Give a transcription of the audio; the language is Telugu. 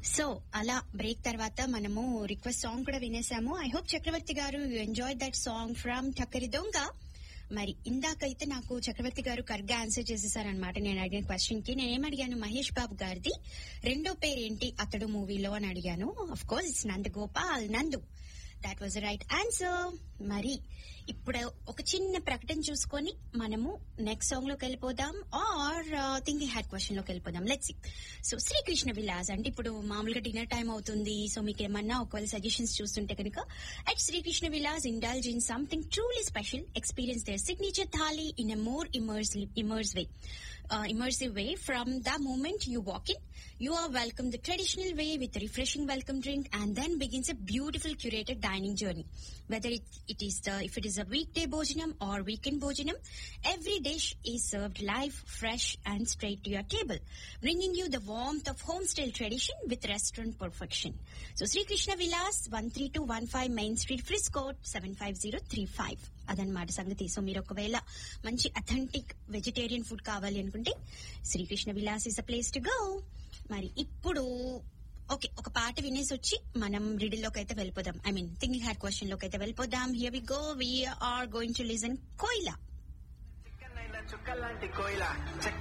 సో అలా బ్రేక్ తర్వాత మనము రిక్వెస్ట్ సాంగ్ కూడా వినేసాము I hope Chakravarthi garu you enjoy that song from Takkari Donga మరి ఇందాకైతే నాకు చక్రవర్తి గారు కరెక్ట్ గా ఆన్సర్ చేసేసారనమాట నేను అడిగిన క్వశ్చన్ కి నేను ఏం అడిగాను మహేష్ బాబు గారిది రెండో పేరు ఏంటి అతడు మూవీలో అని అడిగాను of course it's Nand Gopal Nandu that was right answer మరి ఇప్పుడు ఒక చిన్న ప్రకటన చూసుకొని మనము నెక్స్ట్ సాంగ్ లోకి వెళ్ళిపోదాం ఆర్ థింకింగ్ హ్యాడ్ క్వశ్చన్ లోకి వెళ్ళిపోదాం లెట్స్ సో శ్రీకృష్ణ విలాస్ అంటే ఇప్పుడు మామూలుగా డిన్నర్ టైం అవుతుంది సో మీకు ఏమన్నా ఒకవేళ సజెషన్స్ చూస్తుంటే కనుక at Sri Krishna Vilas indulge in something truly special experience there signature thali in a more immerse immerse way uh, immersive way from the moment you walk in. You are welcomed the traditional way with a refreshing welcome drink and then begins a beautiful curated dining journey. Whether it, it is the, if it is a weekday bhojanam or weekend bhojanam, every dish is served live, fresh and straight to your table, bringing you the warmth of home-style tradition with restaurant perfection. So Sri Krishna Vilas, 13215 Main Street, Frisco, 75035. అదనమాట సంగతి సో మీరు ఒకవేళ మంచి అథెంటిక్ వెజిటేరియన్ ఫుడ్ కావాలి అనుకుంటే Sri Krishna Vilas is a place to go మరి ఇప్పుడు ఓకే ఒక పాట వినేసి వచ్చి మనం రిడిల్ లోకి అయితే వెళ్ళిపోదాం I mean thinking had question లోకి అయితే వెళ్ళిపోదాం here we go we are going to listen కోయిలా చిక్కనైన చుక్కలాంటి కోయిల చెక్క